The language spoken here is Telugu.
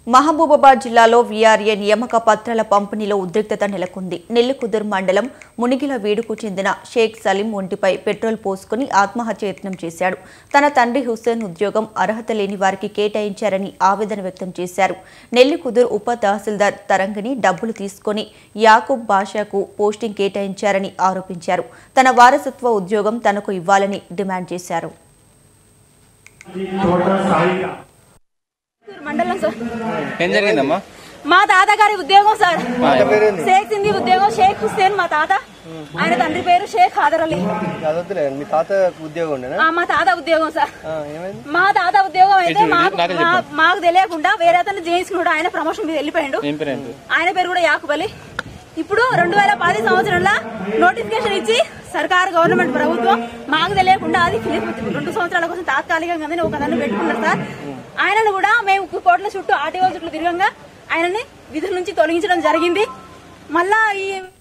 మహబూబాబాద్ జిల్లాలో వీఆర్ఏ నియామక పత్రాల పంపిణీలో ఉద్రిక్తత నెలకొంది నెల్లికుదురు మండలం మునిగిల వీడుకు చెందిన షేక్ సలీం ఒంటిపై పెట్రోల్ పోసుకుని ఆత్మహత్య యత్నం చేశాడు తన తండ్రి హుస్సేన్ ఉద్యోగం అర్హత లేని వారికి కేటాయించారని ఆవేదన వ్యక్తం చేశారు నెల్లికుదురు ఉప తహసీల్దార్ తరంగిని డబ్బులు తీసుకొని యాకూబ్ బాషాకు పోస్టింగ్ కేటాయించారని ఆరోపించారు తన వారసత్వ ఉద్యోగం తనకు ఇవ్వాలని డిమాండ్ చేశారు మండలం సార్ ఏం జరిగిందమ్మా మా తాతగారి ఉద్యోగం సార్ షేక్ సింధీ ఉద్యోగం షేక్ హుస్సేన్ మా తాత ఆయన తండ్రి పేరు షేక్ హాదర్ అలీ చదవద్దులే మీ తాత ఉద్యోగం ఉండేనా ఆ, మా తాత ఉద్యోగం సార్ ఆ, ఏమైంది మా తాత ఉద్యోగం అయితే ఇది మాకు నాకే మా- మాకు తెలియకుండా వేరే అతను చేయించుకున్నాడు ఆయన ప్రమోషన్ మీద వెళ్ళిపోయాడు ఏం పేరు ఏంటి ఆయన పేరు కూడా యాకుబ్ అలీ ఇప్పుడు రెండు వేల పది సంవత్సరంలో నోటిఫికేషన్ ఇచ్చి సర్కారు గవర్నమెంట్ ప్రభుత్వం మాకు తెలియకుండా అది ఫిలిప్ రెండు సంవత్సరాల కోసం తాత్కాలికంగా అని ఒక దాన్ని పెట్టుకున్నారు సార్ ఆయనను కూడా మేము కోట్ల చుట్టూ ఆర్టీఓ చుట్టూ తిరగంగా ఆయనని విధుల నుంచి తొలగించడం జరిగింది మళ్ళా ఈ